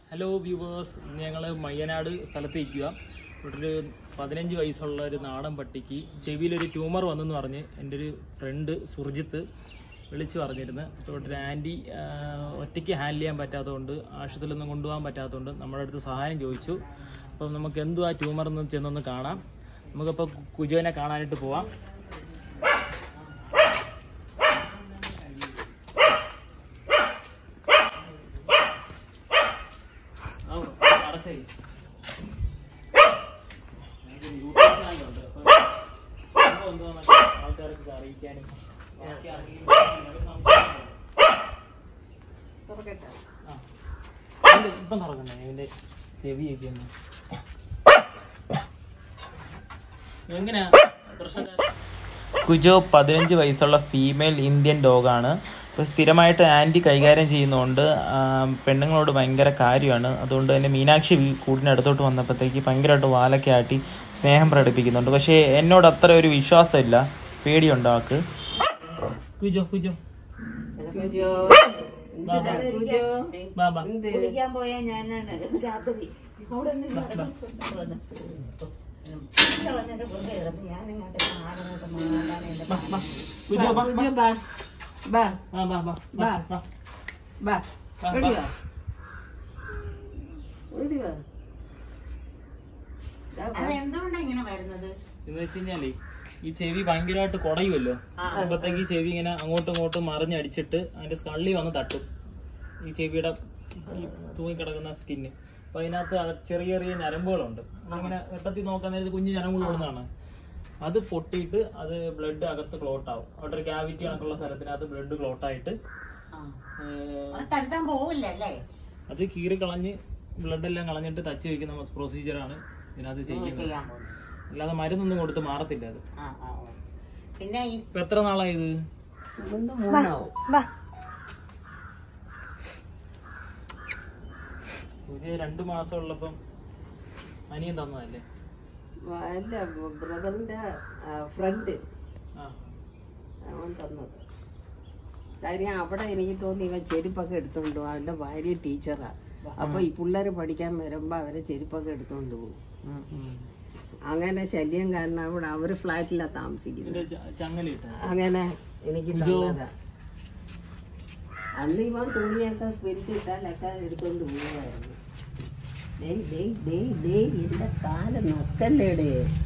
Hello viewers ഇന്ന് ഞങ്ങൾ മയ്യനാട് സ്ഥലത്ത് നിൽക്കുക ഇവിടെ ഒരു പതിനഞ്ച് വയസ്സുള്ള ഒരു നാടൻ പട്ടിക്ക് ചെവിയിലൊരു ട്യൂമർ വന്നെന്ന് പറഞ്ഞ് എൻ്റെ ഒരു ഫ്രണ്ട് സുർജിത്ത് വിളിച്ചു പറഞ്ഞിരുന്നു അപ്പോൾ ഇവിടെ ഒരു ആൻറ്റി ഒറ്റയ്ക്ക് ഹാൻഡിൽ ചെയ്യാൻ പറ്റാത്തതുകൊണ്ട് ആശുപത്രിയിലൊന്നും കൊണ്ടുപോകാൻ പറ്റാത്തതുകൊണ്ട് നമ്മുടെ അടുത്ത് സഹായം ചോദിച്ചു അപ്പം നമുക്ക് എന്തുവാ ട്യൂമർ എന്ന് ചെന്നൊന്ന് കാണാം നമുക്കപ്പോൾ കുജുവിനെ കാണാനായിട്ട് പോവാം ആ, അടച്ചേരി. ഞങ്ങൾക്ക് യൂട്യൂബ് ചാനലുണ്ട്. അപ്പൊ സംഭവം എന്താണെന്നൊക്കെ ആൾക്കാർക്ക് അറിയിക്കാനും ബാക്കി അറിയിക്കാനും സംശയങ്ങളുണ്ട്. ആ. ഇതിന്റെ ഇപ്പം തുറക്കണ്ടേ ഇതിന്റെ ചെവിയൊക്കെ ഒന്ന് എങ്ങനെയാ പ്രശ്നക്കാരൻ കുജോ പതിനഞ്ച് വയസ്സുള്ള ഫീമെയിൽ ഇന്ത്യൻ ഡോഗാണ് അപ്പോൾ സ്ഥിരമായിട്ട് ആൻറ്റി കൈകാര്യം ചെയ്യുന്നതുകൊണ്ട് ആ, പെണ്ണുങ്ങളോട് ഭയങ്കര കാര്യമാണ് അതുകൊണ്ട് തന്നെ മീനാക്ഷി വീ- കൂടിനടുത്തോട്ട് വന്നപ്പോഴത്തേക്ക് ഭയങ്കരമായിട്ട് വാലൊക്കെ ആട്ടി സ്നേഹം പ്രകടിപ്പിക്കുന്നുണ്ട് പക്ഷേ എന്നോട് അത്ര ഒരു വിശ്വാസമില്ല പേടിയുണ്ട് അവൾക്ക് കുജോ കുജോ ബാ, ബാ. ബാ, ബാ. കുളിക്കാൻ പോയാ ഞാനാണ് രാത്രി അവിടെ നിന്ന് ഇവിടെ വന്നിട്ട് വെറുതെ കിടന്നു. ഞാനിങ്ങോട്ട് മാറങ്ങോട്ട് മാറാൻ എന്റെ ബാ, ബാ. കുജോ, ബാ, ബാ. ബാ ബാ ബാ, ബാ, ബാ, ബാ, ബാ. ബാ. ബാ ബാ, ഓടിയോ ബാ. ഓടിയോ അത് എന്തുകൊണ്ടാ ഇങ്ങനെ വരുന്നത് എന്ന് വെച്ച് കഴിഞ്ഞാലേ ഈ ചെവി ഭയങ്കരമായിട്ട് കുടയുമല്ലോ ആ. അപ്പത്തേക്ക് ഈ ചെവി ഇങ്ങനെ അങ്ങോട്ടും ഇങ്ങോട്ടും മറിഞ്ഞടിച്ചിട്ട് അതിന്റെ സ്കള്ളി വന്ന് തട്ടും ഈ ചെവിയുടെ ഈ തൂങ്ങിക്കിടക്കുന്ന സ്കിന്ന് അപ്പൊ അതിനകത്ത് അത് ചെറിയ ചെറിയ ഞരമ്പുകളുണ്ട് നമ്മളിങ്ങനെ വെട്ടത്തിൽ നോക്കാൻ നേരത്ത് കുഞ്ഞു ഞരമ്പുകൾ ഉള്ളതാണ് അത് പൊട്ടിയിട്ട് അത് ബ്ലഡ് അകത്ത് ക്ലോട്ട് ആവും അവിടെ ഒരു ക്യാവിറ്റി കണക്കുള്ള സ്ഥലത്തിനകത്ത് ബ്ലഡ് ക്ലോട്ട് ആയിട്ട് ആ. ഏർ, അത് തടുത്താൻ പോവില്ല അല്ലേ അത് കീറി കളഞ്ഞ് ബ്ലഡ് എല്ലാം കളഞ്ഞിട്ട് തച്ച് വെക്കുന്ന പ്രൊസീജിയറാണ് ഇതിനകത്ത് ചെയ്യുന്നത് ചെയ്യാൻ പോകുന്നത് അല്ലാതെ മരുന്നൊന്നും കൊടുത്ത് മാറത്തില്ല അത് ആ ആ ആ. പിന്നെ ഈ ഇപ്പൊ എത്ര നാളായി ഇത് ഒന്ന് മൂന്നാവും ഒരു രണ്ടു മാസം ഉള്ളപ്പം അനിയൻ തന്നതല്ലേ അല്ല ബ്രദറിന്റെ ഫ്രണ്ട് ആ അവൻ തന്നത് കാര്യം അവിടെ എനിക്ക് തോന്നി ഇവൻ ചെരുപ്പൊക്കെ എടുത്തോണ്ട് പോകും അവന്റെ ഭാര്യ ടീച്ചറാ അപ്പൊ ഈ പിള്ളേര് പഠിക്കാൻ വരുമ്പോ അവരെ ചെരുപ്പൊക്കെ എടുത്തോണ്ട് പോകും അങ്ങനെ ശല്യം കാരണം അവിടെ അവര് ഫ്ലാറ്റിലാ താമസിക്കുന്നത് ഇതിന്റെ ച- ചങ്ങലയിട്ട അങ്ങനെ എനിക്ക് ഇജോ. തന്നതാ അന്ന് ഇവൻ തുണിയൊക്കെ പെരുത്തിട്ടാലൊക്കെ എടുത്തോണ്ട് പോവായിരുന്നു ഡേയ് ഡേയ് ഡേയ് ഡേയ് എന്റെ കാല് നൊക്കല്ലേടേ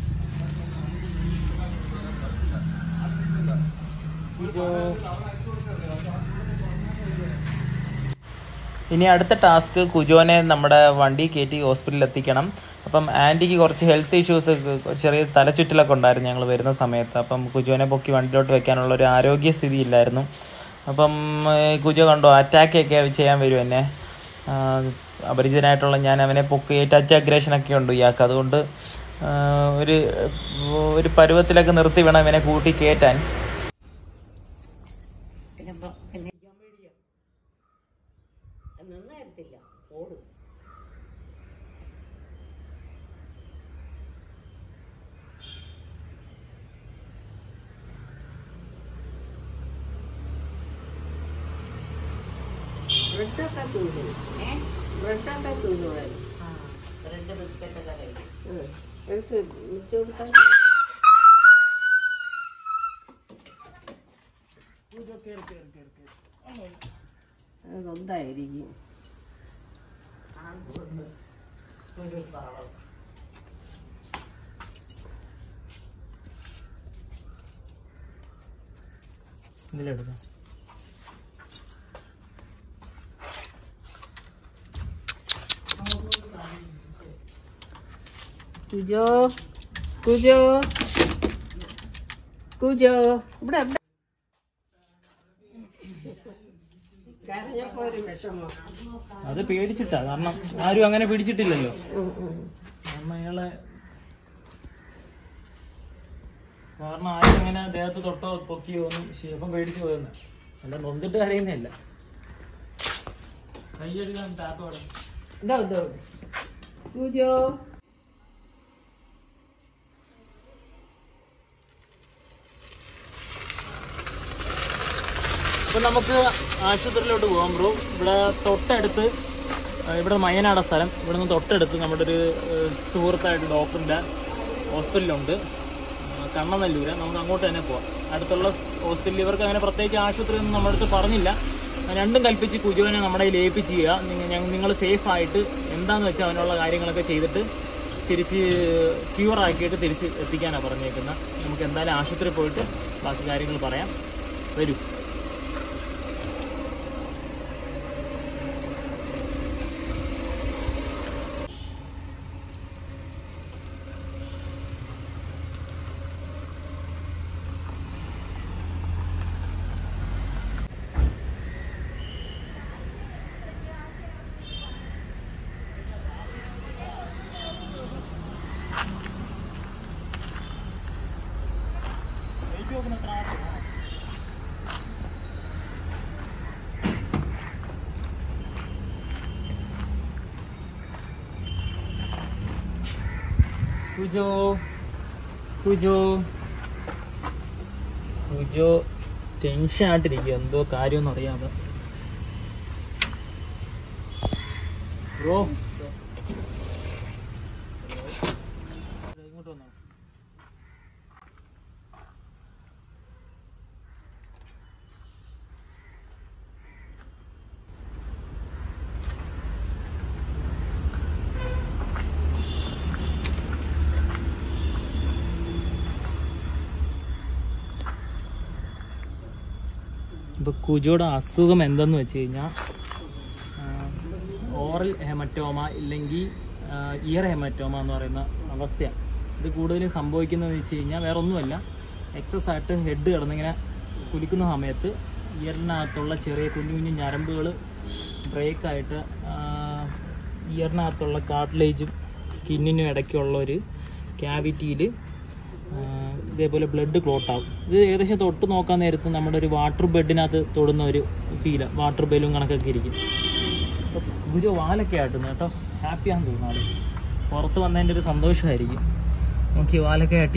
ഇനി അടുത്ത ടാസ്ക് കുജോനെ നമ്മുടെ വണ്ടി കയറ്റി ഹോസ്പിറ്റലിൽ എത്തിക്കണം അപ്പം ആൻറ്റിക്ക് കുറച്ച് ഹെൽത്ത് ഇഷ്യൂസ് ചെറിയ തലചുറ്റലൊക്കെ ഉണ്ടായിരുന്നു ഞങ്ങൾ വരുന്ന സമയത്ത് അപ്പം കുജോനെ പൊക്കി വണ്ടിയിലോട്ട് വെക്കാനുള്ള ഒരു ആരോഗ്യസ്ഥിതി ഇല്ലായിരുന്നു അപ്പം ഏഹ്, കുജോ കണ്ടോ അറ്റാക്ക് ഒക്കെ ചെയ്യാൻ വരും എന്നെ ആ, അപരിചിതനായിട്ടുള്ള ഞാൻ അവനെ പൊക്കി ടച്ച് അഗ്രേഷനൊക്കെ ഉണ്ട് ഇയാൾക്ക് അതുകൊണ്ട് ആ, ഒരു ഒരു പരുവത്തിലൊക്കെ നിർത്തി വേണം ഇവനെ കൂട്ടി കയറ്റാൻ പിന്നെ ഇപ്പൊ- പിന്നെ നിന്ന് തരത്തില്ല ഓടും ബ്രെഡൊക്കെ തൂന്നു ഏ ബ്രെഡൊക്കെ തൂന്നുമായിരുന്നു ആ ബ്രെഡ് ബിസ്ക്കറ്റ് ഒക്കെ കഴിക്കും ഉം. എടുത്ത് വെച്ച് കൊടുത്താൽ അതൊന്നായിരിക്കും ഒരു പാവം ഇതിലെടുക്കാം കുജോ കുജോ കുജോ ഇവിടെ ഇവിടെ. കരഞ്ഞപ്പോ ഒരു വിഷമം അത് പേടിച്ചിട്ടാ കാരണം ആരും അങ്ങനെ പിടിച്ചിട്ടില്ലല്ലോ ഉം, ഉം. കാരണം അയാളെ കാരണം ആരും അങ്ങനെ ദേഹത്ത് തൊട്ടോ പൊക്കിയോ ഒന്നും ശിവം പേടിച്ചു പോയെന്ന് അല്ല നൊന്നിട്ട് കരയുന്നല്ല കൈയെടുക്കാൻ ടാപ്പോടെ ഇതോ ഇതോ കുജോ അപ്പൊ നമുക്ക് ആശുപത്രിയിലോട്ട് പോകാം ബ്രോ ഇവിടെ തൊട്ടടുത്ത് ആ, ഇവിടെ മയനാട സ്ഥലം ഇവിടെ നിന്ന് തൊട്ടടുത്ത് നമ്മുടെ ഒരു ഏഹ്, സുഹൃത്തായിട്ട് ഡോക്ടറിൻ്റെ ഹോസ്പിറ്റലുണ്ട് ആ, കണ്ണനല്ലൂര് നമുക്ക് അങ്ങോട്ട് തന്നെ പോവാം അടുത്തുള്ള ഹോസ്പിറ്റലിൽ ഇവർക്ക് അങ്ങനെ പ്രത്യേകിച്ച് ആശുപത്രി ഒന്നും നമ്മുടെ അടുത്ത് പറഞ്ഞില്ല രണ്ടും കൽപ്പിച്ച് കുജുവിനെ നമ്മുടെ കയ്യിൽ ഏൽപ്പിച്ച് ചെയ്യുക നിങ്ങൾ സേഫ് ആയിട്ട് എന്താന്ന് വെച്ചാൽ അതിനുള്ള കാര്യങ്ങളൊക്കെ ചെയ്തിട്ട് തിരിച്ച് ക്യൂർ ആക്കിയിട്ട് തിരിച്ച് എത്തിക്കാനാണ് പറഞ്ഞേക്കുന്നത് നമുക്ക് എന്തായാലും ആശുപത്രി പോയിട്ട് ബാക്കി കാര്യങ്ങൾ പറയാം വരൂ കുജോ കുജോ കുജോ ടെൻഷൻ ആയിട്ടിരിക്കുക എന്തോ കാര്യമൊന്നും അറിയാതെ ബ്രോ ഇങ്ങോട്ട് വന്നോ ഇപ്പൊ കുജോയുടെ അസുഖം എന്തെന്ന് വെച്ച് കഴിഞ്ഞാൽ ഓറൽ ഹെമറ്റോമ ഇല്ലെങ്കിൽ ഇയർ ഹെമറ്റോമ എന്ന് പറയുന്ന അവസ്ഥയാണ് ഇത് കൂടുതലും സംഭവിക്കുന്നതെന്ന് വെച്ച് കഴിഞ്ഞാൽ വേറെ ഒന്നുമല്ല എക്സസ് ആയിട്ട് ഹെഡ് കിടന്നിങ്ങനെ കുലിക്കുന്ന സമയത്ത് ഇയറിനകത്തുള്ള ചെറിയ കുഞ്ഞു കുഞ്ഞു ഞരമ്പുകൾ ബ്രേക്കായിട്ട് ഇയറിനകത്തുള്ള കാർട്ടിലേജും സ്കിന്നിനും ഇടയ്ക്കുള്ള ഒരു ക്യാവിറ്റിയിൽ ഇതേപോലെ ബ്ലഡ് ക്ലോട്ട് ആവും ഇത് ഏകദേശം തൊട്ട് നോക്കാൻ നേരത്ത് നമ്മുടെ ഒരു വാട്ടർ ബെഡിനകത്ത് തൊടുന്ന ഒരു ഫീല് വാട്ടർ ബലൂൺ കണക്കൊക്കെ ഇരിക്കും ഗുരു വാലൊക്കെ ആട്ടുന്നു കേട്ടോ ഹാപ്പിയാന്ന് തോന്നുന്നു ആള് പുറത്ത് വന്നതിൻ്റെ ഒരു സന്തോഷമായിരിക്കും നോക്കി വാലൊക്കെ ആട്ടി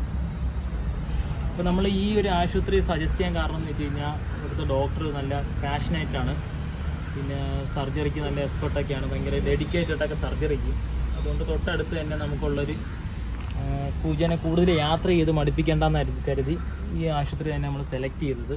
അപ്പോൾ നമ്മൾ ഈ ഒരു ആശുപത്രി സജസ്റ്റ് ചെയ്യാൻ കാരണം എന്ന് വെച്ച് കഴിഞ്ഞാൽ ഇവിടുത്തെ ഡോക്ടർ നല്ല പാഷനേറ്റാണ് പിന്നെ സർജറിക്ക് നല്ല എക്സ്പെർട്ടൊക്കെയാണ് ഭയങ്കര ഡെഡിക്കേറ്റഡ് ഒക്കെ സർജറിക്ക് അതുകൊണ്ട് തൊട്ടടുത്ത് തന്നെ നമുക്കുള്ളൊരു ആ, പൂജനെ കൂടുതൽ യാത്ര ചെയ്ത് മടുപ്പിക്കേണ്ടെന്ന് കരുതി ഈ ആശുപത്രി തന്നെ നമ്മൾ സെലക്ട് ചെയ്തത്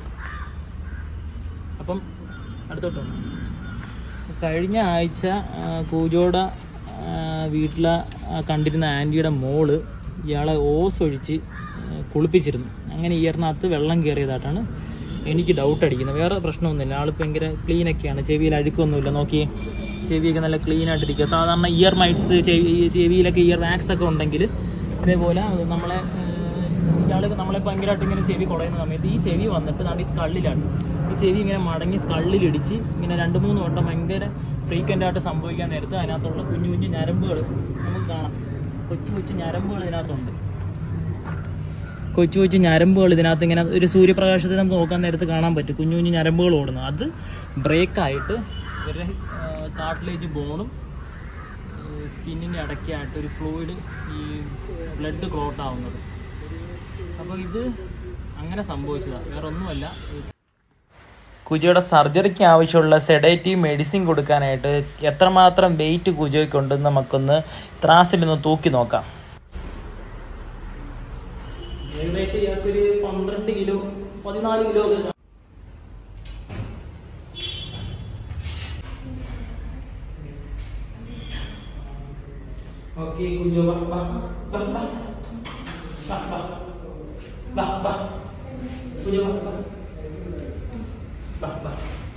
അപ്പം അടുത്തോട്ട് വന്നു. കഴിഞ്ഞ ആഴ്ച ആ, കൂജോട വീട്ടിൽ കണ്ടിരുന്ന ആൻറ്റിയുടെ മോള് ഇയാളെ ഓസ് ഒഴിച്ച് ആ, കുളിപ്പിച്ചിരുന്നു അങ്ങനെ ഇയറിനകത്ത് വെള്ളം കയറിയതായിട്ടാണ് എനിക്ക് ഡൗട്ട് അടിക്കുന്നത് വേറെ പ്രശ്നമൊന്നുമില്ല ആൾ ഭയങ്കര ക്ലീൻ ഒക്കെയാണ് ചെവിയിൽ അഴുക്കൊന്നുമില്ല നോക്കി ചെവിയൊക്കെ നല്ല ക്ലീൻ ആയിട്ടിരിക്കുക സാധാരണ ഇയർ മൈറ്റ്സ് ചെവി ചെവിയിലൊക്കെ ഇയർ വാക്സ് ഒക്കെ ഉണ്ടെങ്കിൽ ഇതേപോലെ അത് നമ്മളെ ഇയാൾ നമ്മളെ ഭയങ്കരമായിട്ട് ഇങ്ങനെ ചെവി കുടയുന്ന സമയത്ത് ഈ ചെവി വന്നിട്ട് നാട് ഈ സ്കള്ളിലാണ് ഈ ചെവി ഇങ്ങനെ മടങ്ങി സ്കള്ളിലിടിച്ച് ഇങ്ങനെ രണ്ട് മൂന്ന് വട്ടം ഭയങ്കര ഫ്രീക്വൻ്റ് ആയിട്ട് സംഭവിക്കാൻ നേരത്ത് അതിനകത്തുള്ള കുഞ്ഞു കുഞ്ഞു ഞരമ്പുകൾ നമുക്ക് കാണാം കൊച്ചു കൊച്ചു ഞരമ്പുകൾ ഇതിനകത്തുണ്ട് കൊച്ചു കൊച്ചു ഞരമ്പുകൾ ഇതിനകത്ത് ഇങ്ങനെ ഒരു സൂര്യപ്രകാശത്തിന് നോക്കാൻ നേരത്ത് കാണാൻ പറ്റും കുഞ്ഞു കുഞ്ഞു ഞരമ്പുകൾ ഓടുന്നു അത് ബ്രേക്കായിട്ട് ഇവരുടെ കാർട്ടിലേജ് ബോണും സ്കിന്നിൻ്റെ ഇടയ്ക്കായിട്ട് ഒരു ഫ്ലൂയിഡ് ഈ ബ്ലഡ് ക്ലോട്ട് ആവുന്നത് അപ്പോൾ ഇത് അങ്ങനെ സംഭവിച്ചതാണ് വേറെ ഒന്നുമല്ല കുജയുടെ സർജറിക്ക് ആവശ്യമുള്ള സെഡേറ്റീവ് മെഡിസിൻ കൊടുക്കാനായിട്ട് എത്രമാത്രം വെയിറ്റ് കുജയ്ക്കുണ്ടെന്ന് നമുക്കൊന്ന് ത്രാസിലൊന്ന് തൂക്കി നോക്കാം ഏകദേശം ഇയാൾക്കൊരു പന്ത്രണ്ട് കിലോ പതിനാല് കിലോ ഒക്കെ കാണും. ഓക്കെ കുഞ്ചു വാ വാ വാ വാ വാ വാ വാ വാ കുഞ്ചു വാ വാ വാ വാ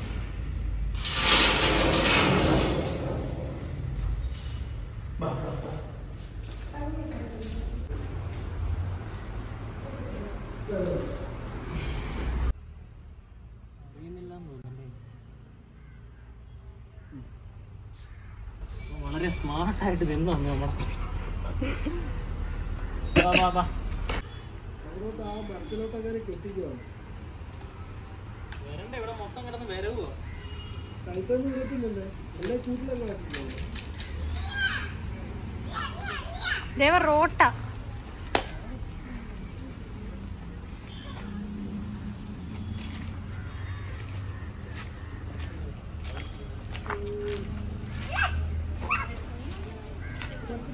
വാ വാ വാ അറിയുന്നില്ലാന്ന് തോന്നുന്നല്ലേ? അപ്പൊ വളരെ സ്മാർട്ടായിട്ട് നിന്ന് വന്നു നമ്മളെ വാ, വാ, വാ. വരണ്ട ഇവിടെ മൊത്തം കിടന്ന് വരവോ ദേവ റോട്ട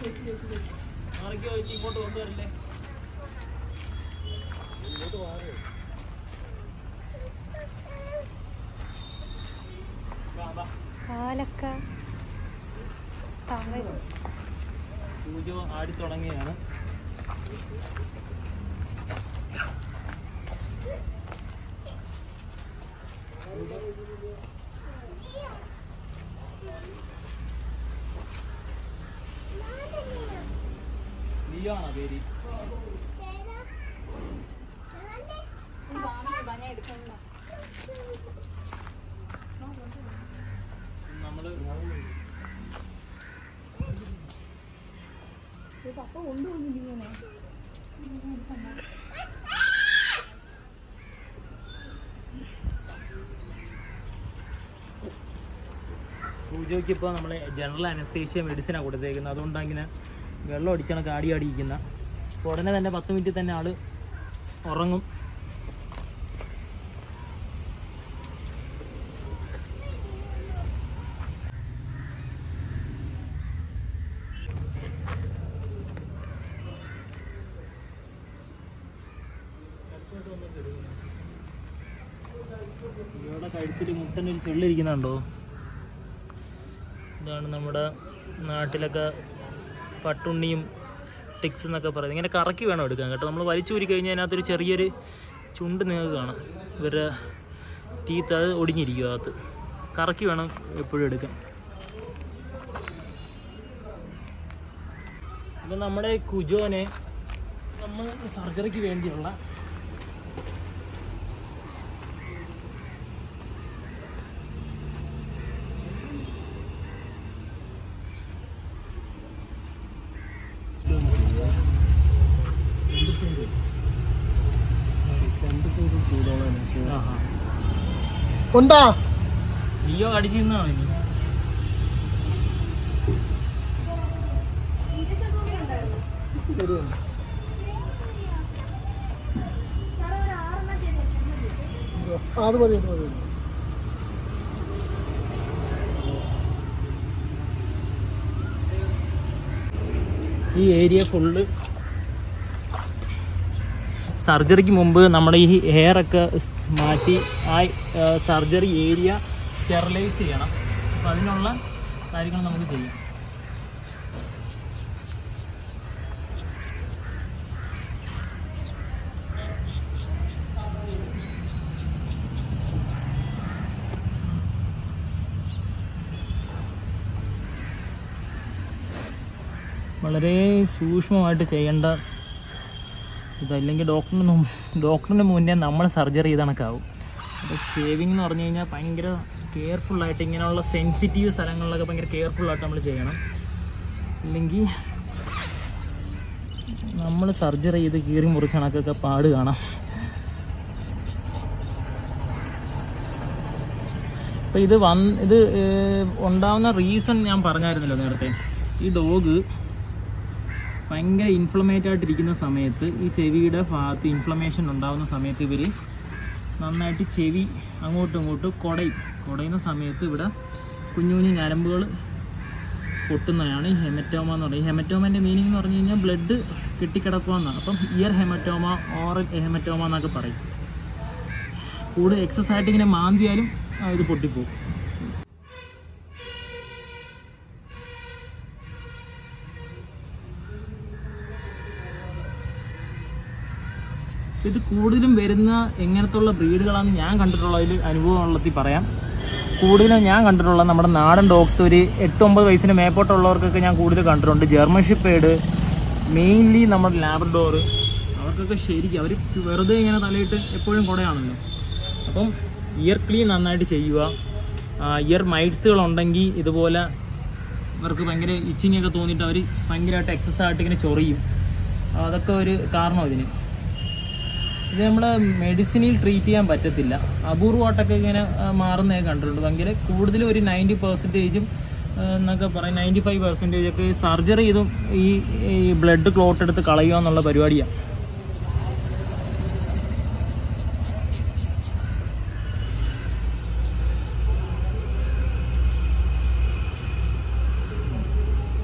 മാറിക്കോ ചേച്ചി ഇങ്ങോട്ട് കൊണ്ടുവരില്ലേ ഇങ്ങോട്ട് മാറി വാ, വാ. കാലൊക്കെ തളരും പൂജ ആടി തുടങ്ങിയാണ് ലിയോണോ പേര് നമ്മള് പൂജയ്ക്ക് ഇപ്പോൾ നമ്മൾ ജനറൽ അനസ്തേഷ്യ മെഡിസിനാണ് കൊടുത്തേക്കുന്നത് അതുകൊണ്ടാണ് ഇങ്ങനെ വെള്ളം അടിച്ചാണ് കാടി ആടിയിരിക്കുന്ന അപ്പോൾ ഉടനെ തന്നെ പത്ത് മിനിറ്റിൽ തന്നെ ആള് ഉറങ്ങും ഇവിടെ കഴുത്തിൽ മുട്ടനൊരു ചെള്ളിരിക്കുന്നുണ്ടോ ഇതാണ് നമ്മുടെ നാട്ടിലൊക്കെ പട്ടുണ്ണിയും ടിക്സ് എന്നൊക്കെ പറയുന്നത് ഇങ്ങനെ കറക്കി വേണം എടുക്കാൻ കേട്ടോ നമ്മൾ വലിച്ചൂരി കഴിഞ്ഞാൽ അതിനകത്തൊരു ചെറിയൊരു ചുണ്ട് നിങ്ങൾക്ക് കാണാം ഇവരുടെ ടീത്ത് അത് ഒടിഞ്ഞിരിക്കും അകത്ത് കറക്കി വേണം എപ്പോഴും എടുക്കാൻ അപ്പം നമ്മുടെ കുജോനെ നമ്മൾ സർജറിക്ക് വേണ്ടിയുള്ള ആഹാ. ഉണ്ടാ ലിയോ അടിച്ചിരുന്നാണോ ഇനി ശരിയാണ് ആ, അത് മതി അത് മതി ഈ ഏരിയ ഫുള്ള് സർജറിക്ക് മുമ്പ് നമ്മുടെ ഈ ഹെയർ ഒക്കെ സ് മാറ്റി ആ സർജറി ഏരിയ സ്റ്റെറിലൈസ് ചെയ്യണം അപ്പം അതിനുള്ള കാര്യങ്ങൾ നമുക്ക് ചെയ്യാം വളരെ സൂക്ഷ്മമായിട്ട് ചെയ്യേണ്ട ഇതല്ലെങ്കിൽ ഡോക്ടറിന് മുമ്പ് ഡോക്ടറിന് മുന്നേ നമ്മൾ സർജറി ചെയ്ത് കണക്കാവും അപ്പോൾ ഷേവിംഗ് എന്ന് പറഞ്ഞു കഴിഞ്ഞാൽ ഭയങ്കര കെയർഫുള്ളായിട്ട് ഇങ്ങനെയുള്ള സെൻസിറ്റീവ് സ്ഥലങ്ങളിലൊക്കെ ഭയങ്കര കെയർഫുള്ളായിട്ട് നമ്മൾ ചെയ്യണം ഇല്ലെങ്കിൽ നമ്മൾ സർജറി ചെയ്ത് കീറി മുറിച്ച് കണക്കൊക്കെ പാട് കാണാം അപ്പോൾ ഇത് വന്ന് ഇത് ഏർ, ഉണ്ടാവുന്ന റീസൺ ഞാൻ പറഞ്ഞായിരുന്നല്ലോ നേരത്തെ ഈ ഡോഗ് ഭയങ്കര ഇൻഫ്ലമേറ്റ് ആയിട്ടിരിക്കുന്ന സമയത്ത് ഈ ചെവിയുടെ ഭാഗത്ത് ഇൻഫ്ലമേഷൻ ഉണ്ടാകുന്ന സമയത്ത് ഇവർ നന്നായിട്ട് ചെവി അങ്ങോട്ടും ഇങ്ങോട്ടും കുടയും കുടയുന്ന സമയത്ത് ഇവിടെ കുഞ്ഞു കുഞ്ഞു ഞരമ്പുകൾ പൊട്ടുന്നതാണ് ഈ ഹെമറ്റോമ എന്ന് പറയുന്നത് ഈ ഹെമറ്റോമൻ്റെ മീനിങ് എന്ന് പറഞ്ഞു കഴിഞ്ഞാൽ ബ്ലഡ് കെട്ടിക്കിടക്കുക എന്നാണ് അപ്പം ഇയർ ഹെമറ്റോമ ഓറൽ ഹെമറ്റോമ എന്നൊക്കെ പറയും കൂടുതൽ എക്സസ് ആയിട്ട് ഇങ്ങനെ മാന്തിയാലും ആ, ഇത് പൊട്ടിപ്പോവും ഇത് കൂടുതലും വരുന്ന എങ്ങനത്തുള്ള ബ്രീഡുകളാണെന്ന് ഞാൻ കണ്ടിട്ടുള്ളതിൽ അനുഭവം ഉള്ളത്തിൽ പറയാം കൂടുതലും ഞാൻ കണ്ടിട്ടുള്ള നമ്മുടെ നാടൻ ഡോഗ്സ് ഒരു എട്ട് ഒമ്പത് വയസ്സിന് മേപ്പോട്ടുള്ളവർക്കൊക്കെ ഞാൻ കൂടുതൽ കണ്ടിട്ടുണ്ട് ജർമ്മൻ ഷിപ്പേഡ് മെയിൻലി നമ്മുടെ ലാബ്രഡോർ അവർക്കൊക്കെ ശരിക്കും അവർ വെറുതെ ഇങ്ങനെ തലയിട്ട് എപ്പോഴും കുടയാണല്ലോ അപ്പം ഇയർ ക്ലീൻ നന്നായിട്ട് ചെയ്യുക ഇയർ മൈറ്റ്സുകൾ ഉണ്ടെങ്കിൽ ഇതുപോലെ ഇവർക്ക് ഭയങ്കര ഇച്ചിങ് ഒക്കെ തോന്നിയിട്ട് അവർ ഭയങ്കരമായിട്ട് എക്സസ് ആയിട്ട് ഇങ്ങനെ ചൊറിയും അതൊക്കെ ഒരു കാരണം ഇതിന് ഇത് നമ്മൾ മെഡിസിനിൽ ട്രീറ്റ് ചെയ്യാൻ പറ്റത്തില്ല അപൂർവമായിട്ടൊക്കെ ഇങ്ങനെ ആ, മാറുന്നതൊക്കെ കണ്ടിട്ടുണ്ട് ഭയങ്കര കൂടുതലും ഒരു നയൻറ്റി പെർസെൻറ്റേജും എന്നൊക്കെ പറയും നയൻറ്റി ഫൈവ് പെർസെൻറ്റേജ് ഒക്കെ സർജറി ചെയ്തും ഈ ഈ ബ്ലഡ് ക്ലോട്ട് എടുത്ത് കളയുക എന്നുള്ള പരിപാടിയാണ്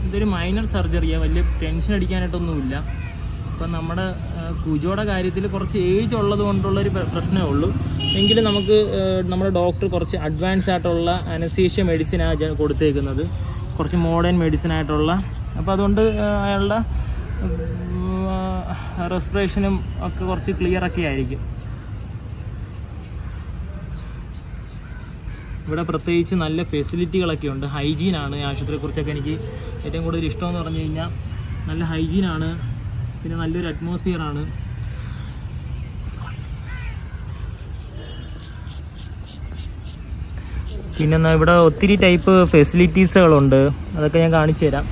ഇതൊരു മൈനർ സർജറിയാണ് വലിയ ടെൻഷൻ അടിക്കാനായിട്ടൊന്നുമില്ല ഇപ്പം നമ്മുടെ ആ, കുജോയുടെ കാര്യത്തിൽ കുറച്ച് ഏജ് ഉള്ളത് കൊണ്ടുള്ളൊരു പ്ര- പ്രശ്നമേ ഉള്ളൂ എങ്കിലും നമുക്ക് ആ, നമ്മുടെ ഡോക്ടർ കുറച്ച് അഡ്വാൻസ് ആയിട്ടുള്ള അനസീഷ്യ മെഡിസിനാണ് കൊടുത്തേക്കുന്നത് കുറച്ച് മോഡേൺ മെഡിസിൻ ആയിട്ടുള്ള അപ്പോൾ അതുകൊണ്ട് ആ, അയാളുടെ റെസ്പിറേഷനും ഒക്കെ കുറച്ച് ക്ലിയർ ഒക്കെ ആയിരിക്കും ഇവിടെ പ്രത്യേകിച്ച് നല്ല ഫെസിലിറ്റികളൊക്കെ ഉണ്ട് ഹൈജീനാണ് ഈ ആശുപത്രിയെക്കുറിച്ചൊക്കെ എനിക്ക് ഏറ്റവും കൂടുതൽ ഇഷ്ടമെന്ന് പറഞ്ഞു കഴിഞ്ഞാൽ നല്ല ഹൈജീനാണ് പിന്നെ നല്ലൊരു അറ്റ്മോസ്ഫിയർ ആണ് പിന്നെ എന്നാ ഇവിടെ ഒത്തിരി ടൈപ്പ് ഫെസിലിറ്റീസുകളുണ്ട് അതൊക്കെ ഞാൻ കാണിച്ചു തരാം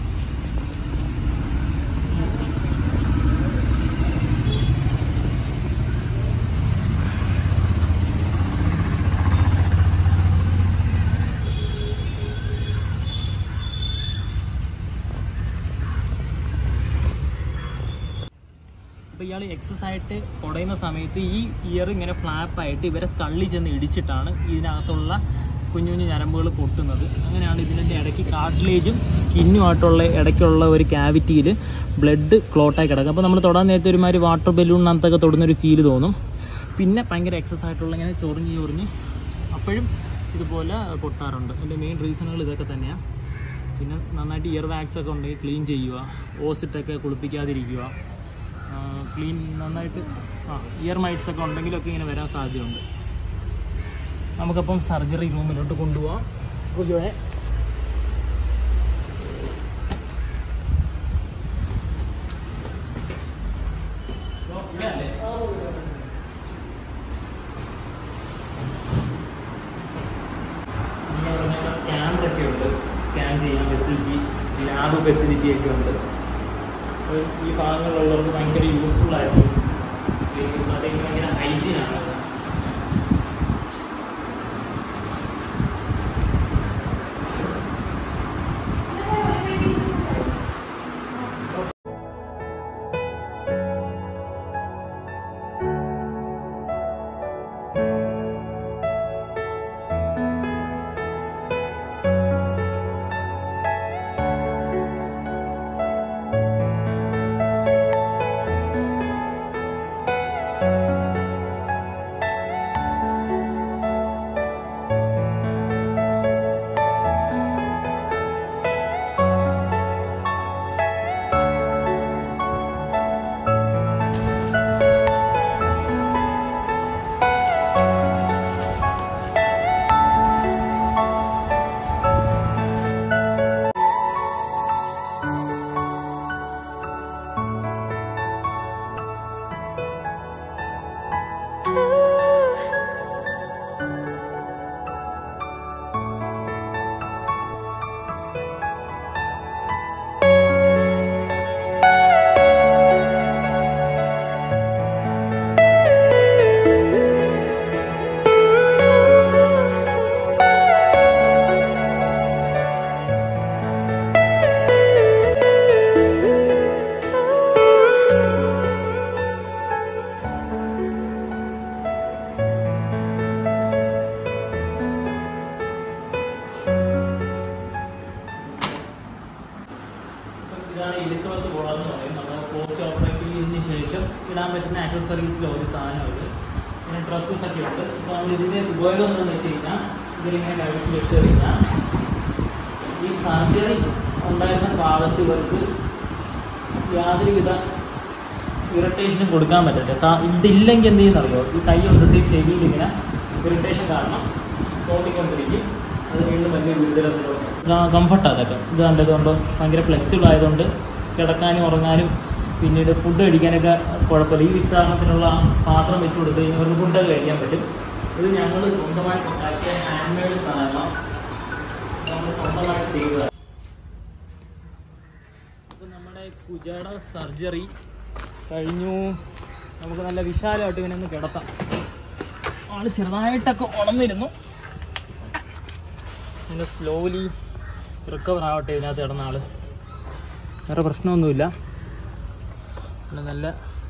അപ്പോൾ ഇയാൾ എക്സസ് ആയിട്ട് കുടയുന്ന സമയത്ത് ഈ ഇയർ ഇങ്ങനെ ഫ്ലാപ്പ് ആയിട്ട് ഇവരെ സ്കള്ളിൽ ചെന്ന് ഇടിച്ചിട്ടാണ് ഇതിനകത്തുള്ള കുഞ്ഞു കുഞ്ഞു ഞരമ്പുകൾ പൊട്ടുന്നത് അങ്ങനെയാണ് ഇതിൻ്റെ ഇടയ്ക്ക് കാർട്ടിലേജും സ്കിന്നുമായിട്ടുള്ള ഇടയ്ക്കുള്ള ഒരു ക്യാവിറ്റിയിൽ ബ്ലഡ് ക്ലോട്ടായി കിടക്കും അപ്പോൾ നമ്മൾ തൊടാൻ നേരത്തെ ഒരുമാതിരി വാട്ടർ ബലൂണിനകത്തൊക്കെ തൊടുന്നൊരു ഫീല് തോന്നും പിന്നെ ഭയങ്കര എക്സസ് ആയിട്ടുള്ള ഇങ്ങനെ ചൊറിഞ്ഞ് ചൊറിഞ്ഞ് അപ്പോഴും ഇതുപോലെ പൊട്ടാറുണ്ട് അതിൻ്റെ മെയിൻ റീസണുകൾ ഇതൊക്കെ തന്നെയാണ് പിന്നെ നന്നായിട്ട് ഇയർ വാക്സ് ഒക്കെ ഉണ്ടെങ്കിൽ ക്ലീൻ ചെയ്യുക ഓസിട്ടൊക്കെ കുളിപ്പിക്കാതിരിക്കുക ക്ലീൻ നന്നായിട്ട് ആ ഇയർ മൈറ്റ്സ് ഒക്കെ ഉണ്ടെങ്കിലൊക്കെ ഇങ്ങനെ വരാൻ സാധ്യതയുണ്ട് നമുക്കപ്പം സർജറി റൂമിലോട്ട് കൊണ്ടുപോകാം കുജോയെ സ്കാനറൊക്കെ ഉണ്ട് സ്കാൻ ചെയ്യാൻ ഫെസിലിറ്റി ലാബ് ഫെസിലിറ്റി ഒക്കെ ഉണ്ട് അപ്പോൾ ഈ ഭാഗങ്ങളിലുള്ളവർക്ക് ഭയങ്കര യൂസ്ഫുൾ ആയിരുന്നു പ്രത്യേകിച്ച് ഭയങ്കര ഹൈജീൻ ആണ് ഇതാണ് എലിസബത്ത് കോളർ എന്ന് പറയും നമ്മൾ പോസ്റ്റ് ഓപ്പറേറ്റീവിന് ശേഷം ഇടാൻ പറ്റുന്ന ആക്സസറീസിലെ ഒരു സാധനം ഇത് പിന്നെ ഡ്രസ്സസ് ഒക്കെ ഉണ്ട് അപ്പോൾ നമ്മൾ ഇതിൻ്റെ ഉപയോഗം എന്താണെന്ന് വെച്ച് കഴിഞ്ഞാൽ ഇതിലിങ്ങനെ കഴുത്തിൽ വെച്ച് കഴിഞ്ഞാൽ ഈ സർജറി ഉണ്ടായിരുന്ന ഭാഗത്ത് ഇവർക്ക് യാതൊരുവിധ ഇറിറ്റേഷനും കൊടുക്കാൻ പറ്റട്ടെ സാ ഇതില്ലെങ്കിൽ എന്ത് ചെയ്യുന്നറിയോ ഈ കൈ കൊണ്ടിട്ട് ഈ ചെവിയിൽ ഇങ്ങനെ ഇറിറ്റേഷൻ കാരണം തോന്നിക്കൊണ്ടിരിക്കും അത് വീണ്ടും വലിയ ഗുരുതരത്തിലോട്ട് കംഫർട്ടാണ് അതൊക്കെ ഇത് കണ്ടതുകൊണ്ട് ഭയങ്കര ഫ്ലെക്സിബിൾ ആയതുകൊണ്ട് കിടക്കാനും ഉറങ്ങാനും പിന്നീട് ഫുഡ് കഴിക്കാനൊക്കെ കുഴപ്പമില്ല ഈ വിസ്താരണത്തിനുള്ള പാത്രം വെച്ച് കൊടുത്ത് കഴിഞ്ഞാൽ അവർക്ക് ഫുഡൊക്കെ കഴിക്കാൻ പറ്റും ഇത് ഞങ്ങൾ സ്വന്തമായിട്ട് ഉണ്ടാക്കിയ ഹാൻഡ് മെയ്ഡ് സാധനം നമ്മൾ സ്വന്തമായിട്ട് ചെയ്തതാണ് അപ്പോൾ നമ്മുടെ കുജട സർജറി കഴിഞ്ഞു നമുക്ക് നല്ല വിശാലമായിട്ട് ഇങ്ങനെ ഒന്ന് കിടത്താം ആള് ചെറുതായിട്ടൊക്കെ ഉണർന്നിരുന്നു പിന്നെ സ്ലോലി റിക്കവർ ആവട്ടെ ഇതിനകത്ത് കിടന്ന ആള് വേറെ പ്രശ്നമൊന്നുമില്ല നല്ല നല്ല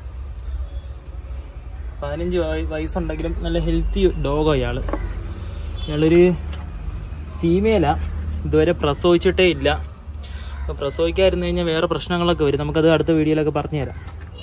പതിനഞ്ച് വയ- വയസ്സുണ്ടെങ്കിലും നല്ല ഹെൽത്തി ഡോഗോ ഇയാൾ ഇയാളൊരു ഫീമെയിലാ ഇതുവരെ പ്രസവിച്ചിട്ടേ ഇല്ല അപ്പോൾ പ്രസവിക്കാതിരുന്ന് കഴിഞ്ഞാൽ വേറെ പ്രശ്നങ്ങളൊക്കെ വരും നമുക്കത് അടുത്ത വീഡിയോയിലൊക്കെ പറഞ്ഞുതരാം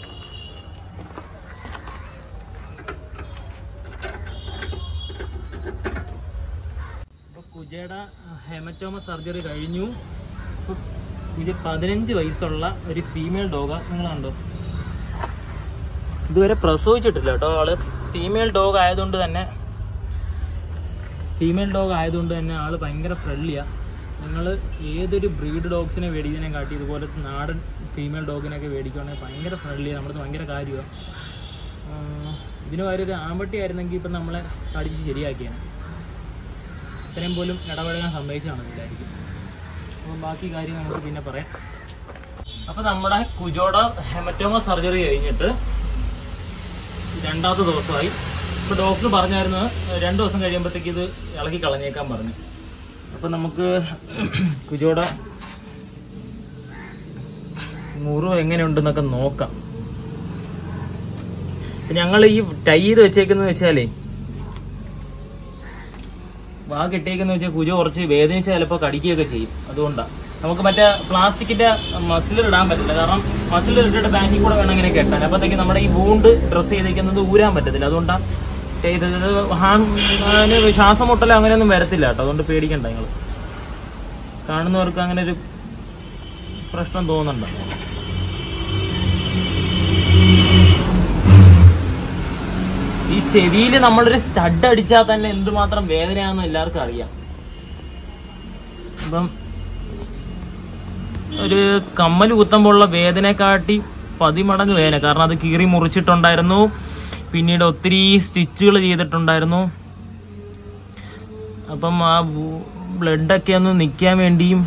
അപ്പോൾ കുജയുടെ ഹെമറ്റോമ സർജറി കഴിഞ്ഞു അപ്പോൾ കുജ പതിനഞ്ച് വയസ്സുള്ള ഒരു ഫീമെയിൽ ഡോഗ നിങ്ങൾ കണ്ടോ ഇതുവരെ പ്രസവിച്ചിട്ടില്ല കേട്ടോ ആള് ഫീമെയിൽ ഡോഗ് ആയതുകൊണ്ട് തന്നെ ഫീമെയിൽ ഡോഗ് ആയതുകൊണ്ട് തന്നെ ആള് ഭയങ്കര ഫ്രണ്ട്ലിയാ നിങ്ങൾ ഏതൊരു ബ്രീഡ് ഡോഗ്സിനെ മേടിക്കുന്നതിനെ കാട്ടി ഇതുപോലെ നാടൻ ഫീമെയിൽ ഡോഗിനൊക്കെ മേടിക്കുകയാണെങ്കിൽ ഭയങ്കര ഫ്രണ്ട്ലിയാണ് നമ്മുടെ അടുത്ത് ഭയങ്കര കാര്യമാണ് ഇതിന് പകരം ഒരു ആമ്പട്ടി ആയിരുന്നെങ്കിൽ ഇപ്പം നമ്മളെ കടിച്ച് ശരിയാക്കിയാണ് ഇത്രയും പോലും ഇടപെടാൻ സമ്മതിച്ചു കാണുന്നില്ലായിരിക്കും അപ്പം ബാക്കി കാര്യം നമുക്ക് പിന്നെ പറയാം അപ്പം നമ്മുടെ കുജോട ഹെമറ്റോമ സർജറി കഴിഞ്ഞിട്ട് രണ്ടാമത്തെ ദിവസമായി ഇപ്പോൾ ഡോക്ടർ പറഞ്ഞായിരുന്നു രണ്ട് ദിവസം കഴിയുമ്പോഴത്തേക്ക് ഇത് ഇളക്കി കളഞ്ഞേക്കാൻ പറഞ്ഞു അപ്പം നമുക്ക് കുജോട മുറിവ് എങ്ങനെയുണ്ടെന്നൊക്കെ നോക്കാം ഞങ്ങൾ ഈ ടൈ ചെയ്ത് വെച്ചേക്കുന്നത് വെച്ചാലേ വാ കെട്ടിയേക്കെന്ന് വെച്ചാൽ കുജ കുറച്ച് വേദനിച്ച ചിലപ്പോൾ കടിക്കുകയൊക്കെ ചെയ്യും അതുകൊണ്ടാണ് നമുക്ക് മറ്റേ പ്ലാസ്റ്റിക്കിന്റെ മസിലർ ഇടാൻ പറ്റില്ല കാരണം മസിലർ ഇട്ടിട്ട് ബാങ്കിൽ കൂടെ വേണം ഇങ്ങനെ കെട്ടാൻ അപ്പോഴത്തേക്ക് നമ്മുടെ ഈ വൂണ്ട് ഡ്രസ്സ് ചെയ്തേക്കുന്നത് ഊരാൻ പറ്റത്തില്ല അതുകൊണ്ടാണ് ചെയ്തത് ഇത് ഹാൻ അതിന് ശ്വാസം മുട്ടലോ അങ്ങനെയൊന്നും വരത്തില്ല കേട്ടോ അതുകൊണ്ട് പേടിക്കണ്ട നിങ്ങൾ കാണുന്നവർക്ക് അങ്ങനെ ഒരു പ്രശ്നം തോന്നുന്നുണ്ടോ ഈ ചെവിയിൽ നമ്മളൊരു സ്റ്റഡ് അടിച്ചാൽ തന്നെ എന്തുമാത്രം വേദനയാണെന്ന് എല്ലാവർക്കും അറിയാം അപ്പം ഒരു കമ്മൽ കുത്തുമ്പോഴുള്ള വേദനയെക്കാട്ടി പതിമടങ്ങ് വേദന കാരണം അത് കീറി മുറിച്ചിട്ടുണ്ടായിരുന്നു പിന്നീട് ഒത്തിരി സ്റ്റിച്ചുകൾ ചെയ്തിട്ടുണ്ടായിരുന്നു അപ്പം ആ ബ്ലഡൊക്കെ ഒന്ന് നിൽക്കാൻ വേണ്ടിയും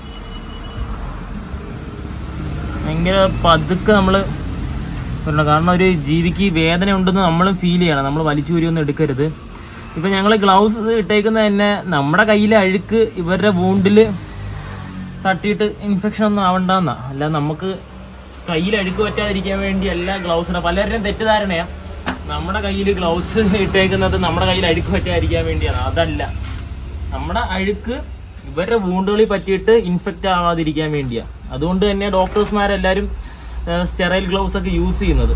ഭയങ്കര പതുക്കെ നമ്മൾ വരണം കാരണം ഒരു ജീവിക്ക് വേദന ഉണ്ടെന്ന് നമ്മളും ഫീൽ ചെയ്യണം നമ്മൾ വലിച്ചൂരിയൊന്നും എടുക്കരുത് ഇപ്പൊ ഞങ്ങൾ ഗ്ലൗസ് ഇട്ടേക്കുന്നത് തന്നെ നമ്മുടെ കയ്യിലെ അഴുക്ക് ഇവരുടെ വൂണ്ടില് തട്ടിയിട്ട് ഇൻഫെക്ഷൻ ഒന്നും ആവണ്ടെന്നാ അല്ല നമുക്ക് കയ്യിൽ അഴുക്ക് പറ്റാതിരിക്കാൻ വേണ്ടി എല്ലാ ഗ്ലൗസ് ഇടാം പലരുടെയും തെറ്റിദ്ധാരണയാ നമ്മുടെ കയ്യിൽ ഗ്ലൗസ് ഇട്ടേക്കുന്നത് നമ്മുടെ കയ്യിൽ അഴുക്ക് പറ്റാതിരിക്കാൻ വേണ്ടിയാണ് അതല്ല നമ്മുടെ അഴുക്ക് ഇവരുടെ വൂണ്ടുകളിൽ പറ്റിയിട്ട് ഇൻഫെക്റ്റ് ആവാതിരിക്കാൻ വേണ്ടിയാ അതുകൊണ്ട് തന്നെ ഡോക്ടേഴ്സ്മാരെല്ലാരും സ്റ്റെറൈൽ ഗ്ലൗസ് ഒക്കെ യൂസ് ചെയ്യുന്നത്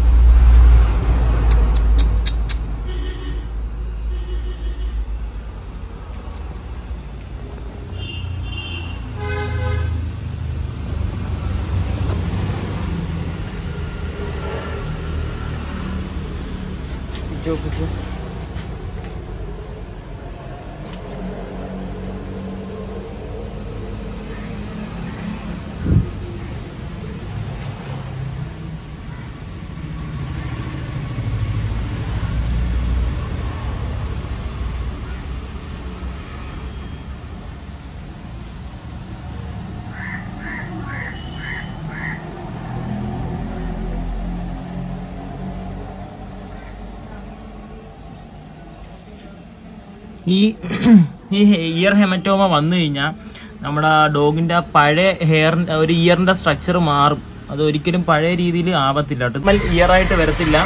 ഈ ഈ ഇയർ ഹെമറ്റോമ വന്നു കഴിഞ്ഞാൽ നമ്മുടെ ഡോഗിന്റെ പഴയ ഹെയർ ഒരു ഇയറിന്റെ സ്ട്രക്ചർ മാറും അത് ഒരിക്കലും പഴയ രീതിയിൽ ആവത്തില്ല കേട്ടോ ഇയർ ആയിട്ട് വരത്തില്ല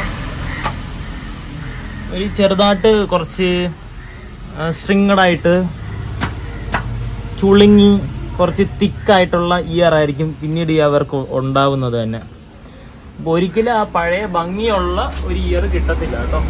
ഒരു ചെറുതായിട്ട് കുറച്ച് സ്ട്രിങ്ങഡ് ആയിട്ട് ചുളുങ്ങി കുറച്ച് തിക്കായിട്ടുള്ള ഇയർ ആയിരിക്കും പിന്നീട് ഈ അവർക്ക് ഉണ്ടാവുന്നത് തന്നെ അപ്പൊ ഒരിക്കലും ആ പഴയ ഭംഗിയുള്ള ഒരു ഇയർ കിട്ടത്തില്ല കേട്ടോ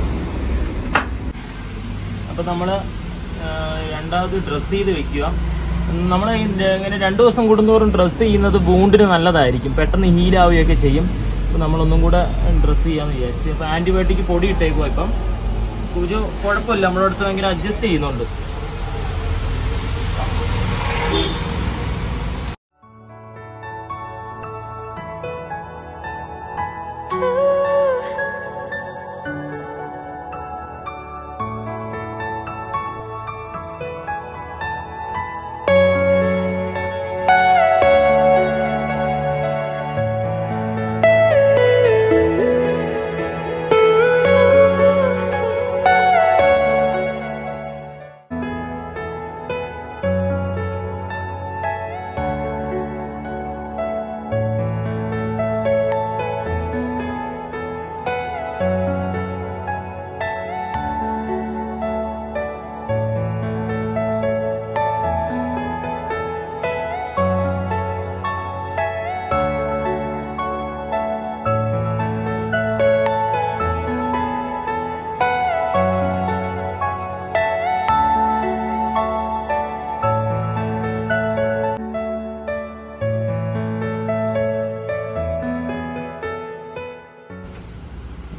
അപ്പൊ നമ്മള് ആ, രണ്ടാമത് ഡ്രസ്സ് ചെയ്ത് വെക്കുക നമ്മൾ ഇങ്ങനെ രണ്ടു ദിവസം കൂടുന്തോറും ഡ്രസ്സ് ചെയ്യുന്നത് വൂണ്ടിന് നല്ലതായിരിക്കും പെട്ടെന്ന് ഹീലാവുകയൊക്കെ ചെയ്യും അപ്പൊ നമ്മളൊന്നും കൂടെ ഡ്രസ്സ് ചെയ്യാന്ന് വിചാരിച്ചു അപ്പൊ ആന്റിബയോട്ടിക് പൊടി ഇട്ടേക്കുവാ ഇപ്പം കുജു കുഴപ്പമില്ല നമ്മുടെ അടുത്ത് ഭയങ്കര അഡ്ജസ്റ്റ് ചെയ്യുന്നുണ്ട്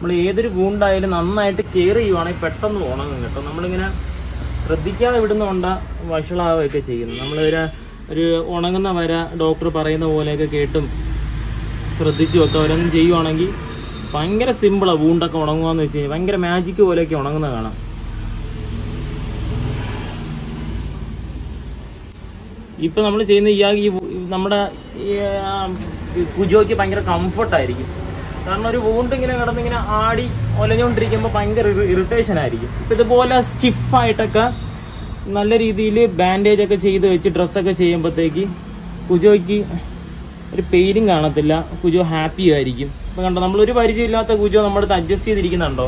നമ്മൾ ഏതൊരു വൂണ്ടായാലും നന്നായിട്ട് കെയർ ചെയ്യുവാണെങ്കിൽ പെട്ടെന്ന് ഉണങ്ങും കേട്ടോ നമ്മളിങ്ങനെ ശ്രദ്ധിക്കാതെ വിടുന്നതുകൊണ്ട വഷളാവുകയൊക്കെ ചെയ്യുന്നു നമ്മളൊരു ഒരു ഉണങ്ങുന്ന വര ഡോക്ടർ പറയുന്ന പോലെയൊക്കെ കേട്ടും ശ്രദ്ധിച്ചും ഒക്കെ ഓരോന്നും ചെയ്യുവാണെങ്കിൽ ഭയങ്കര സിമ്പിളാണ് വൂണ്ടൊക്കെ ഉണങ്ങുകയെന്ന് വെച്ച് കഴിഞ്ഞാൽ ഭയങ്കര മാജിക് പോലെയൊക്കെ ഉണങ്ങുന്നത് കാണാം ഇപ്പൊ നമ്മൾ ചെയ്യുന്ന ഈ ആ- ഈ വു- നമ്മുടെ ഈ ആ കുജോയ്ക്ക് ഭയങ്കര കംഫർട്ടായിരിക്കും കാരണം ഒരു വൂണ്ട് ഇങ്ങനെ കിടന്നിങ്ങനെ ആടി ഒലഞ്ഞുകൊണ്ടിരിക്കുമ്പോൾ ഭയങ്കര ഇറിറ്റേഷൻ ആയിരിക്കും ഇപ്പൊ ഇതുപോലെ സ്റ്റിഫായിട്ടൊക്കെ നല്ല രീതിയിൽ ബാൻഡേജ് ഒക്കെ ചെയ്ത് വെച്ച് ഡ്രസ്സൊക്കെ ചെയ്യുമ്പോഴത്തേക്ക് കുജോയ്ക്ക് ഒരു പെയിനും കാണത്തില്ല കുജോ ഹാപ്പി ആയിരിക്കും ഇപ്പൊ കണ്ടോ നമ്മളൊരു പരിചയമില്ലാത്ത കുജോ നമ്മുടെ അടുത്ത് അഡ്ജസ്റ്റ് ചെയ്തിരിക്കുന്നുണ്ടോ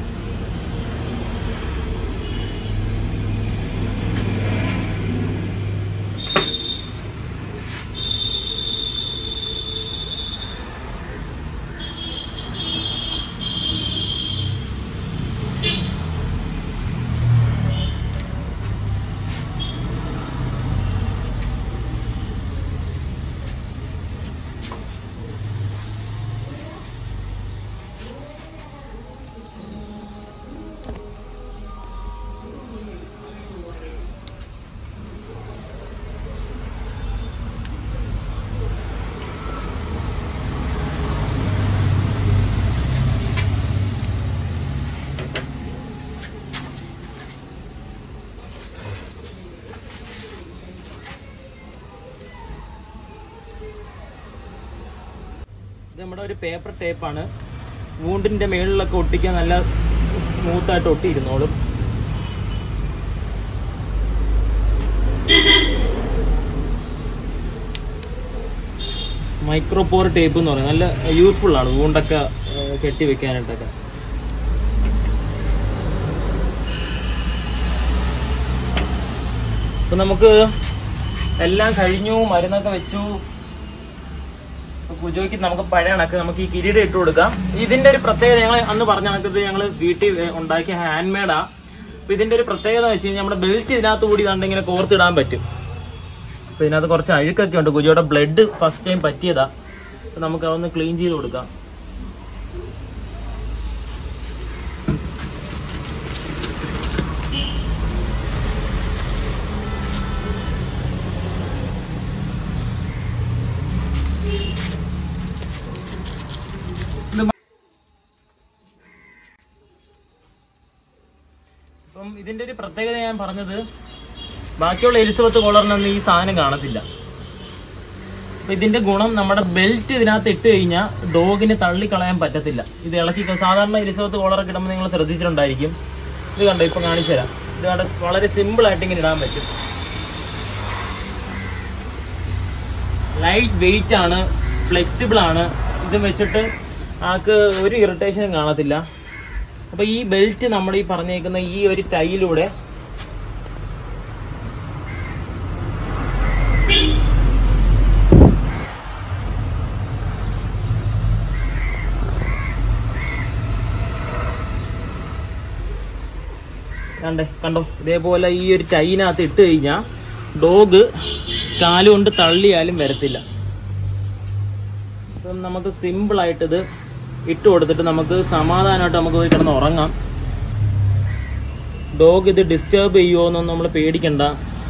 ഇത് നമ്മുടെ ഒരു പേപ്പർ ടേപ്പാണ് വൂണ്ടിന്റെ മേളിലൊക്കെ ഒട്ടിക്കാൻ നല്ല സ്മൂത്ത് ആയിട്ട് ഒട്ടിയിരുന്നോളും മൈക്രോപോർ ടേപ്പ് എന്ന് പറയുന്നത് നല്ല യൂസ്ഫുൾ ആണ് വൂണ്ടൊക്കെ ഏർ, കെട്ടി വെക്കാനായിട്ടൊക്കെ ഇപ്പൊ നമുക്ക് എല്ലാം കഴിഞ്ഞു മരുന്നൊക്കെ വെച്ചു കുജോയ്ക്ക് നമുക്ക് പഴയ കണക്ക് നമുക്ക് ഈ കിരീടം ഇട്ട് കൊടുക്കാം ഇതിന്റെ ഒരു പ്രത്യേകത ഞങ്ങൾ അന്ന് പറഞ്ഞ കണക്കത് ഞങ്ങൾ വീട്ടിൽ ഏ, ഉണ്ടാക്കിയ ഹാൻഡ് മെയ്ഡാ അപ്പൊ ഇതിന്റെ ഒരു പ്രത്യേകത എന്ന് വെച്ച് കഴിഞ്ഞാൽ നമ്മുടെ ബെൽറ്റ് ഇതിനകത്ത് കൂടി കണ്ട് ഇങ്ങനെ കോർത്തിടാൻ പറ്റും അപ്പൊ ഇതിനകത്ത് കുറച്ച് അഴുക്കൊക്കെ ഉണ്ട് കുജോയുടെ ബ്ലഡ് ഫസ്റ്റ് ടൈം പറ്റിയതാ അപ്പൊ നമുക്ക് അതൊന്ന് ക്ലീൻ ചെയ്ത് കൊടുക്കാം അപ്പം ഇതിന്റെ ഒരു പ്രത്യേകത ഞാൻ പറഞ്ഞത് ബാക്കിയുള്ള എലിസബത്ത് കോളറിനൊന്നും ഈ സാധനം കാണത്തില്ല അപ്പൊ ഇതിന്റെ ഗുണം നമ്മുടെ ബെൽറ്റ് ഇതിനകത്ത് ഇട്ട് കഴിഞ്ഞാൽ ഡോഗിന് തള്ളിക്കളയാൻ പറ്റത്തില്ല ഇത് ഇളക്കി ക- സാധാരണ എലിസബത്ത് കോളറൊക്കെ ഇടുമ്പോൾ നിങ്ങൾ ശ്രദ്ധിച്ചിട്ടുണ്ടായിരിക്കും ഇത് കണ്ടോ ഇപ്പൊ കാണിച്ചു തരാം ഇത് കണ്ട വളരെ സിമ്പിൾ ആയിട്ട് ഇങ്ങനെ ഇടാൻ പറ്റും ലൈറ്റ് വെയിറ്റ് ആണ് ഫ്ലെക്സിബിൾ ആണ് ഇത് വെച്ചിട്ട് ആൾക്ക് ഒരു ഇറിറ്റേഷനും കാണത്തില്ല അപ്പൊ ഈ ബെൽറ്റ് നമ്മൾ ഈ പറഞ്ഞേക്കുന്ന ഈ ഒരു ടൈയിലൂടെ കണ്ടേ കണ്ടോ ഇതേപോലെ ഈ ഒരു ടൈനകത്ത് ഇട്ട് കഴിഞ്ഞാൽ ഡോഗ് കാലുകൊണ്ട് തള്ളിയാലും വരത്തില്ല അപ്പം നമുക്ക് സിമ്പിൾ ആയിട്ട് ഇത് ഇട്ട് കൊടുത്തിട്ട് നമുക്ക് സമാധാനമായിട്ട് നമുക്ക് പോയി കിടന്ന് ഉറങ്ങാം ഡോഗ് ഇത് ഡിസ്റ്റർബ് ചെയ്യുമോ എന്നൊന്നും നമ്മൾ പേടിക്കണ്ട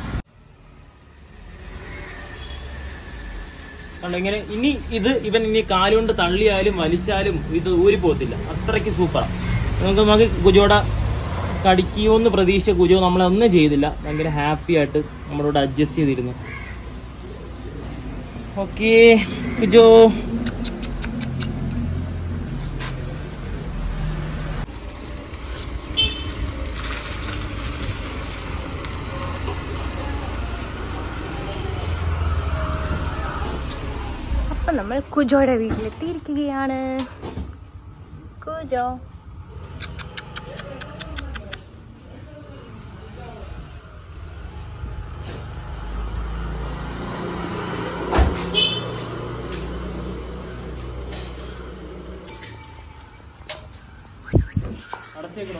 കണ്ടോ ഇങ്ങനെ ഇനി ഇത് ഇവൻ ഇനി കാലുകൊണ്ട് തള്ളിയാലും വലിച്ചാലും ഇത് ഊരി പോകത്തില്ല അത്രയ്ക്ക് സൂപ്പറാണ് നമുക്ക് നമുക്ക് കുജോട കടിക്കുമോന്ന് പ്രതീക്ഷ കുജോ നമ്മളെ ഒന്നും ചെയ്തില്ല ഭയങ്കര ഹാപ്പി ആയിട്ട് നമ്മളോട് അഡ്ജസ്റ്റ് ചെയ്തിരുന്നു ഓക്കേ കുജോ അപ്പൊ നമ്മൾ കുജോയുടെ വീട്ടിലെത്തിയിരിക്കുകയാണ് കുജോ അടച്ചേക്കണോ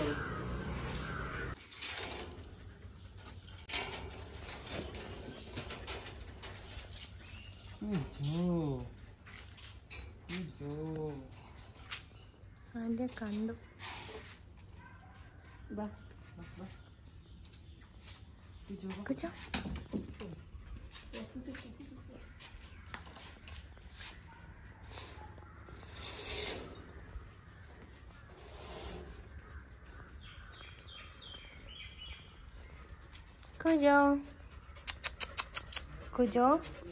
കുജോ കുജോ ആൻ്റെ കണ്ടു ബാ കുജോ കുജോ കുജോ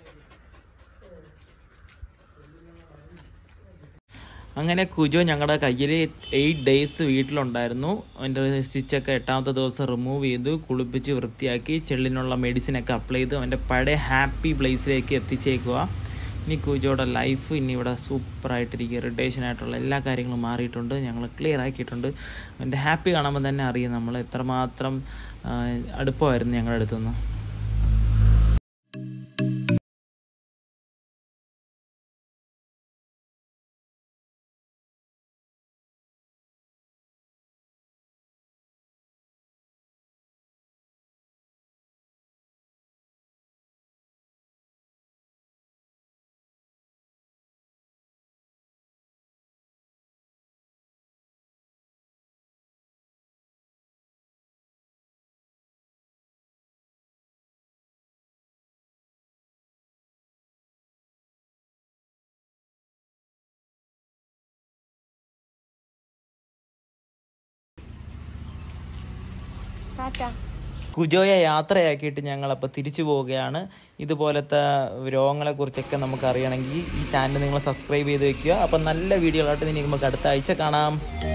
അങ്ങനെ കുജോ ഞങ്ങളുടെ കയ്യിൽ എയ്റ്റ് ഡേയ്സ് വീട്ടിലുണ്ടായിരുന്നു അതിൻ്റെ സ്റ്റിച്ചൊക്കെ എട്ടാമത്തെ ദിവസം റിമൂവ് ചെയ്തു കുളിപ്പിച്ച് വൃത്തിയാക്കി ചെള്ളിനുള്ള മെഡിസിനൊക്കെ അപ്ലൈ ചെയ്തു അവൻ്റെ പഴയ ഹാപ്പി പ്ലേസിലേക്ക് എത്തിച്ചേക്കുക ഇനി കുജോയുടെ ലൈഫ് ഇനി ഇവിടെ സൂപ്പറായിട്ടിരിക്കുക ഇറിറ്റേഷൻ ആയിട്ടുള്ള എല്ലാ കാര്യങ്ങളും മാറിയിട്ടുണ്ട് ഞങ്ങൾ ക്ലിയർ ആക്കിയിട്ടുണ്ട് അവൻ്റെ ഹാപ്പി കാണുമ്പോൾ തന്നെ അറിയാം നമ്മൾ എത്രമാത്രം ആ, അടുപ്പമായിരുന്നു ഞങ്ങളുടെ അടുത്തുനിന്ന് ടാറ്റാ കുജോയെ യാത്രയാക്കിയിട്ട് ഞങ്ങൾ അപ്പോൾ തിരിച്ചു പോവുകയാണ് ഇതുപോലത്തെ രോഗങ്ങളെക്കുറിച്ചൊക്കെ നമുക്ക് അറിയണമെങ്കിൽ ഈ ചാനൽ നിങ്ങൾ സബ്സ്ക്രൈബ് ചെയ്ത് വെക്കുക അപ്പം നല്ല വീഡിയോകളായിട്ട് ഇനി നമുക്ക് അടുത്ത ആഴ്ച കാണാം